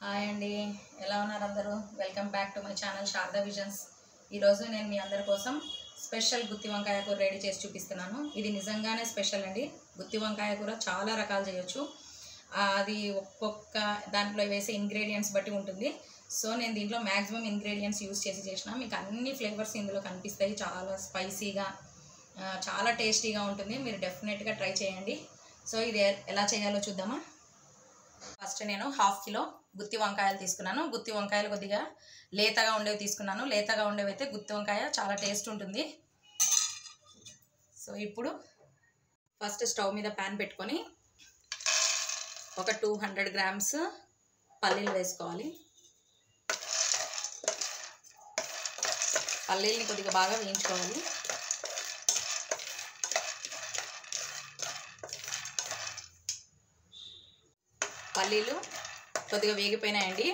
hi అండి ఎలా ఉన్నారు అందరూ welcome back to my channel Sharada visions ఈరోజు నేను మీ అందరి కోసం స్పెషల్ గుత్తి వంకాయ కూర రెడీ చేసి చూపిస్తున్నాను ఇది నిజంగానే స్పెషల్ అండి గుత్తి వంకాయ కూర చాలా రకాలు చేయొచ్చు ఆ, అది ఒక్కొక్క దాంట్లో వేసే ఇంగ్రీడియంట్స్ బట్టి ఉంటుంది సో నేను దీంట్లో మ్యాక్సిమం ఇంగ్రీడియంట్స్ యూస్ చేసి చేసిన మీకు అన్ని ఫ్లేవర్స్ ఇందులో కనిపిస్తాయి చాలా స్పైసీగా ఆ, చాలా టేస్టీగా ఉంటుంది మీరు డెఫినెట్గా ట్రై చేయండి సో ఇది ఎ- ఎలా చేయాలో చూద్దామా ఫస్ట్ నేను హాఫ్ కిలో గుత్తి వంకాయలు తీసుకున్నాను గుత్తి వంకాయలు కొద్దిగా లేతగా ఉండేవి తీసుకున్నాను లేతగా ఉండేవి అయితే గుత్తి వంకాయ చాలా టేస్ట్ ఉంటుంది సో ఇప్పుడు ఫస్ట్ స్టవ్ మీద ప్యాన్ పెట్టుకొని ఒక టూ హండ్రెడ్ గ్రామ్స్ పల్లీలు వేసుకోవాలి పల్లీల్ని కొద్దిగా బాగా వేయించుకోవాలి పల్లీలు కొద్దిగా వేగిపోయినాయండి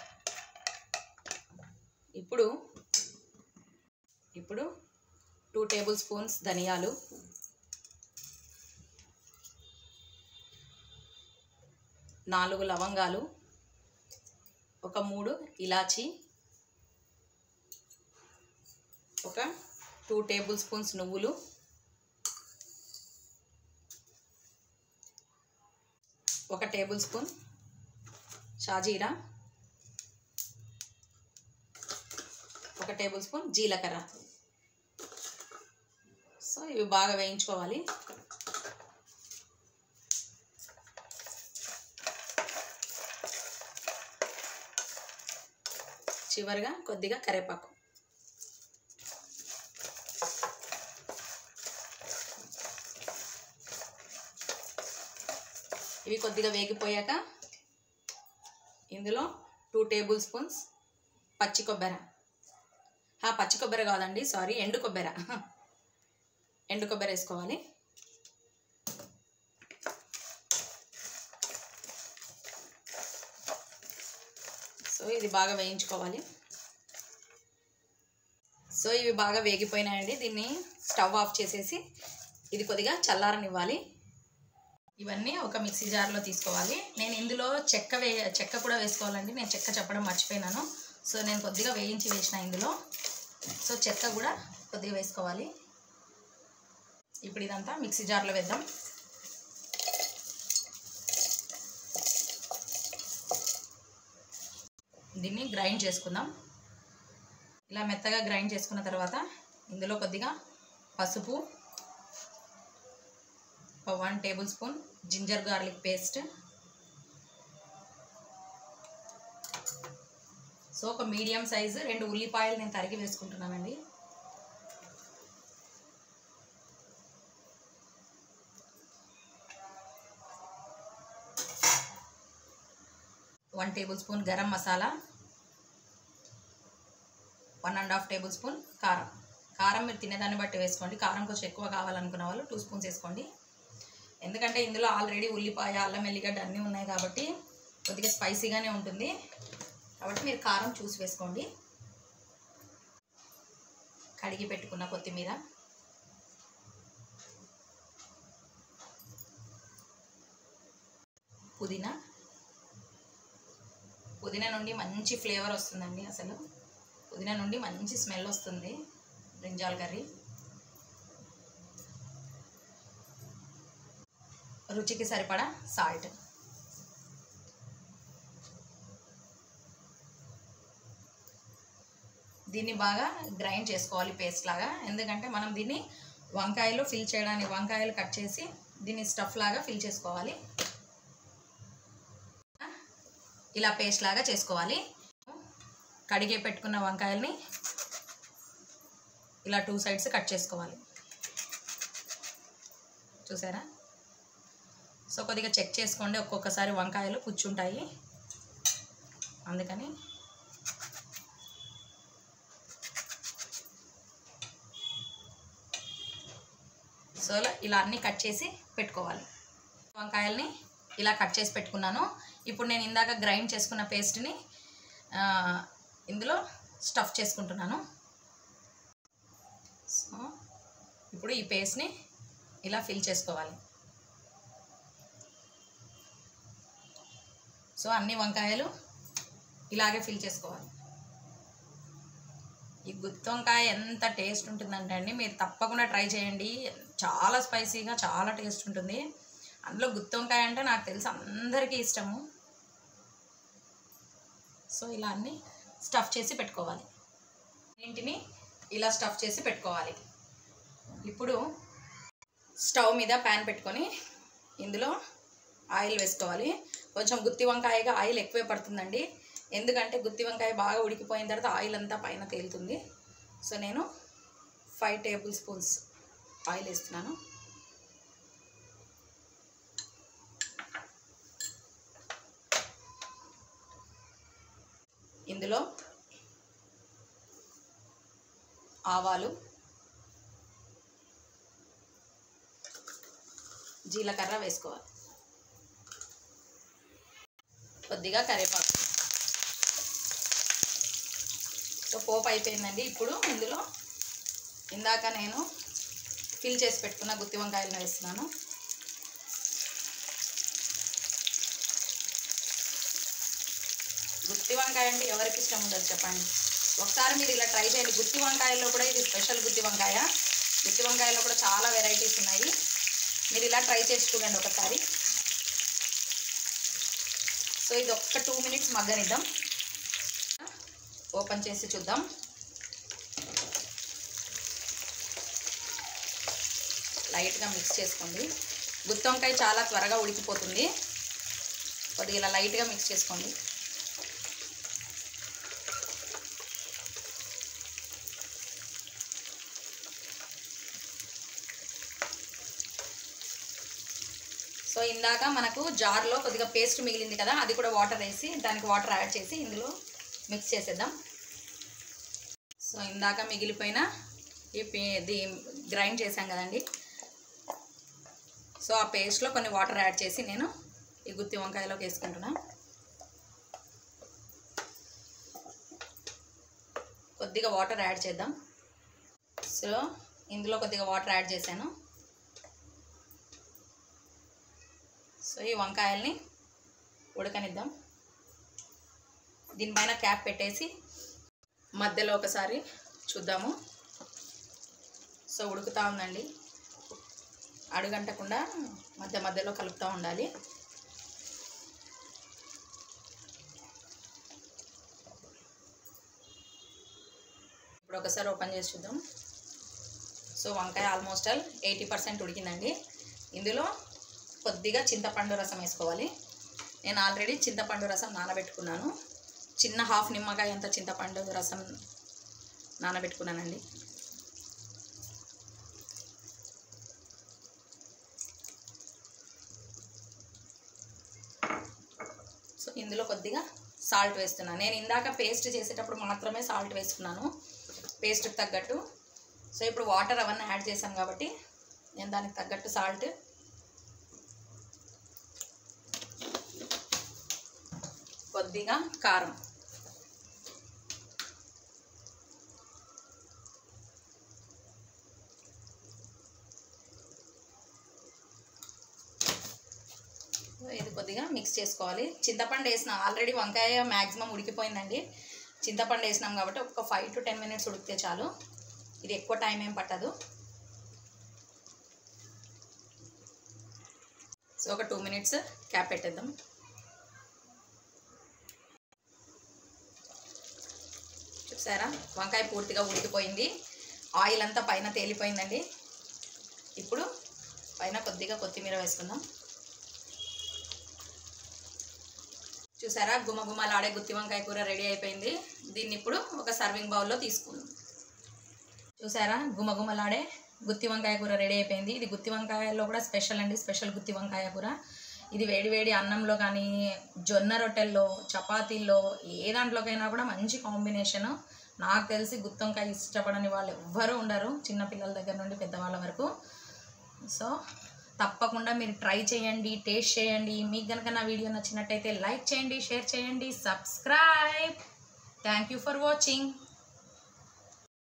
ఇప్పుడు ఇప్పుడు టూ టేబుల్ స్పూన్స్ ధనియాలు నాలుగు లవంగాలు ఒక మూడు ఇలాచి ఒక టూ టేబుల్ స్పూన్స్ నువ్వులు ఒక టేబుల్ స్పూన్ షాజీరా ఒక టేబుల్ స్పూన్ జీలకర్ర సో ఇవి బాగా వేయించుకోవాలి చివరిగా కొద్దిగా కరివేపాకు ఇవి కొద్దిగా వేగిపోయాక ఇందులో టూ టేబుల్ స్పూన్స్ పచ్చి కొబ్బరి ఆ, పచ్చి కొబ్బరి కాదండి సారీ ఎండు కొబ్బరి ఎండు కొబ్బరి వేసుకోవాలి సో ఇది బాగా వేయించుకోవాలి సో ఇవి బాగా వేగిపోయినాయండి దీన్ని స్టవ్ ఆఫ్ చేసేసి ఇది కొద్దిగా చల్లారనివ్వాలి ఇవన్నీ ఒక మిక్సీ జార్లో తీసుకోవాలి నేను ఇందులో చెక్క వే చెక్క కూడా వేసుకోవాలండి నేను చెక్క చెప్పడం మర్చిపోయినాను సో నేను కొద్దిగా వేయించి వేసిన ఇందులో సో చెక్క కూడా కొద్దిగా వేసుకోవాలి ఇప్పుడు ఇదంతా మిక్సీ జార్లో వేద్దాం దీన్ని గ్రైండ్ చేసుకుందాం ఇలా మెత్తగా గ్రైండ్ చేసుకున్న తర్వాత ఇందులో కొద్దిగా పసుపు ఒక one tablespoon ginger garlic paste so ఒక మీడియం సైజు రెండు ఉల్లిపాయలు నేను తరిగి వేసుకుంటున్నానండి one tablespoon garam masala one and half tablespoon కారం కారం మీరు తినేదాన్ని బట్టి వేసుకోండి కారం కొంచెం ఎక్కువ కావాలనుకున్న వాళ్ళు టూ స్పూన్స్ వేసుకోండి ఎందుకంటే ఇందులో ఆల్రెడీ ఉల్లిపాయ అల్లం ఎల్లిగడ్డ అన్నీ ఉన్నాయి కాబట్టి కొద్దిగా స్పైసీగానే ఉంటుంది కాబట్టి మీరు కారం చూసి వేసుకోండి కడిగి పెట్టుకున్న కొత్తిమీర పుదీనా పుదీనా నుండి మంచి ఫ్లేవర్ వస్తుందండి అసలు పుదీనా నుండి మంచి స్మెల్ వస్తుంది బ్రింజాల్ కర్రీ రుచికి సరిపడా సాల్ట్ దీన్ని బాగా గ్రైండ్ చేసుకోవాలి పేస్ట్ లాగా ఎందుకంటే మనం దీన్ని వంకాయలు ఫిల్ చేయడానికి వంకాయలు కట్ చేసి దీన్ని స్టఫ్ లాగా ఫిల్ చేసుకోవాలి ఇలా పేస్ట్ లాగా చేసుకోవాలి కడిగే పెట్టుకున్న వంకాయల్ని ఇలా టూ సైడ్స్ కట్ చేసుకోవాలి చూసారా సో కొద్దిగా చెక్ చేసుకోండి ఒక్కొక్కసారి వంకాయలు కూర్చుంటాయి అందుకని సో ఇలా- ఇలా అన్నీ కట్ చేసి పెట్టుకోవాలి వంకాయల్ని ఇలా కట్ చేసి పెట్టుకున్నాను ఇప్పుడు నేను ఇందాక గ్రైండ్ చేసుకున్న పేస్ట్ని ఆ, ఇందులో స్టఫ్ చేసుకుంటున్నాను సో ఇప్పుడు ఈ పేస్ట్ని ఇలా ఫిల్ చేసుకోవాలి సో అన్ని వంకాయలు ఇలాగే ఫిల్ చేసుకోవాలి ఈ గుత్తి వంకాయ ఎంత టేస్ట్ ఉంటుందంటే అండి మీరు తప్పకుండా ట్రై చేయండి చాలా స్పైసీగా చాలా టేస్ట్ ఉంటుంది అందులో గుత్తి వంకాయ అంటే నాకు తెలిసి అందరికీ ఇష్టము సో ఇలా అన్ని స్టఫ్ చేసి పెట్టుకోవాలి ఇంటిని ఇలా స్టఫ్ చేసి పెట్టుకోవాలి ఇప్పుడు స్టవ్ మీద ప్యాన్ పెట్టుకొని ఇందులో ఆయిల్ వేసుకోవాలి కొంచెం గుత్తి వంకాయగా ఆయిల్ ఎక్కువే పడుతుందండి ఎందుకంటే గుత్తి వంకాయ బాగా ఉడికిపోయిన తర్వాత ఆయిల్ అంతా పైన తేలుతుంది సో నేను ఫైవ్ టేబుల్ స్పూన్స్ ఆయిల్ వేస్తున్నాను ఇందులో ఆవాలు జీలకర్ర వేసుకోవాలి కొద్దిగా కరివేపాకు సో పోపు అయిపోయిందండి ఇప్పుడు ఇందులో ఇందాక నేను ఫిల్ చేసి పెట్టుకున్న గుత్తి వంకాయలను వేస్తున్నాను గుత్తి వంకాయ అంటే ఎవరికి ఇష్టం ఉండదు చెప్పండి ఒకసారి మీరు ఇలా ట్రై చేయండి గుత్తి వంకాయల్లో కూడా ఇది స్పెషల్ గుత్తి వంకాయ గుత్తి వంకాయలో కూడా చాలా వెరైటీస్ ఉన్నాయి మీరు ఇలా ట్రై చేసి చూడండి ఒకసారి సో ఇది ఒక్క టూ మినిట్స్ మగ్గనిద్దాం ఓపెన్ చేసి చూద్దాం లైట్గా మిక్స్ చేసుకోండి గుత్తి వంకాయ చాలా త్వరగా ఉడికిపోతుంది కొద్దిగా ఇలా లైట్గా మిక్స్ చేసుకోండి సో ఇందాక మనకు జార్లో కొద్దిగా పేస్ట్ మిగిలింది కదా అది కూడా వాటర్ వేసి దానికి వాటర్ యాడ్ చేసి ఇందులో మిక్స్ చేసేద్దాం సో ఇందాక మిగిలిపోయిన ఈ పే- ఇది గ్రైండ్ చేసాం కదండి సో ఆ పేస్ట్లో కొన్ని వాటర్ యాడ్ చేసి నేను ఈ గుత్తి వంకాయలోకి వేసుకుంటున్నా కొద్దిగా వాటర్ యాడ్ చేద్దాం సో ఇందులో కొద్దిగా వాటర్ యాడ్ చేశాను సో ఈ వంకాయల్ని ఉడకనిద్దాం దీనిపైన క్యాప్ పెట్టేసి మధ్యలో ఒకసారి చూద్దాము సో ఉడుకుతూ ఉందండి అడుగంటకుండా మధ్య మధ్యలో కలుపుతూ ఉండాలి ఇప్పుడు ఒకసారి ఓపెన్ చేసి చూద్దాం సో వంకాయ ఆల్మోస్ట్ ఆల్ ఎయిటీ పర్సెంట్ ఉడికిందండి ఇందులో కొద్దిగా చింతపండు రసం వేసుకోవాలి నేను ఆల్రెడీ చింతపండు రసం నానబెట్టుకున్నాను చిన్న హాఫ్ నిమ్మకాయ అంత చింతపండు రసం నానబెట్టుకున్నానండి సో ఇందులో కొద్దిగా సాల్ట్ వేస్తున్నాను నేను ఇందాక పేస్ట్ చేసేటప్పుడు మాత్రమే సాల్ట్ వేసుకున్నాను పేస్ట్కి తగ్గట్టు సో ఇప్పుడు వాటర్ అవన్నీ యాడ్ చేశాను కాబట్టి నేను దానికి తగ్గట్టు సాల్ట్ కొద్దిగా కారం ఇది కొద్దిగా మిక్స్ చేసుకోవాలి చింతపండు వేసిన ఆల్రెడీ వంకాయ మ్యాక్సిమం ఉడికిపోయిందండి చింతపండు వేసినాం కాబట్టి ఒక ఫైవ్ టు టెన్ మినిట్స్ ఉడికితే చాలు ఇది ఎక్కువ టైం ఏం పట్టదు సో ఒక టూ మినిట్స్ క్యాప్ పెట్టేద్దాం చూసారా వంకాయ పూర్తిగా ఉడికిపోయింది ఆయిల్ అంతా పైన తేలిపోయిందండి ఇప్పుడు పైన కొద్దిగా కొత్తిమీర వేసుకుందాం చూసారా గుమగుమలాడే గుత్తి వంకాయ కూర రెడీ అయిపోయింది దీన్ని ఇప్పుడు ఒక సర్వింగ్ బౌల్లో తీసుకుందాం చూసారా గుమగుమలాడే గుత్తి వంకాయ కూర రెడీ అయిపోయింది ఇది గుత్తి వంకాయలో కూడా స్పెషల్ అండి స్పెషల్ గుత్తి వంకాయ కూర ఇది వేడి వేడి అన్నంలో కానీ జొన్న రొట్టెల్లో చపాతీల్లో ఏ దాంట్లోకైనా కూడా మంచి కాంబినేషన్ నాకు తెలిసి గుత్తి వంకాయ ఇష్టపడని వాళ్ళు ఎవ్వరూ ఉండరు చిన్నపిల్లల దగ్గర నుండి పెద్దవాళ్ళ వరకు సో తప్పకుండా మీరు ట్రై చేయండి టేస్ట్ చేయండి మీకు కనుక నా వీడియో నచ్చినట్టయితే లైక్ చేయండి షేర్ చేయండి subscribe thank you for watching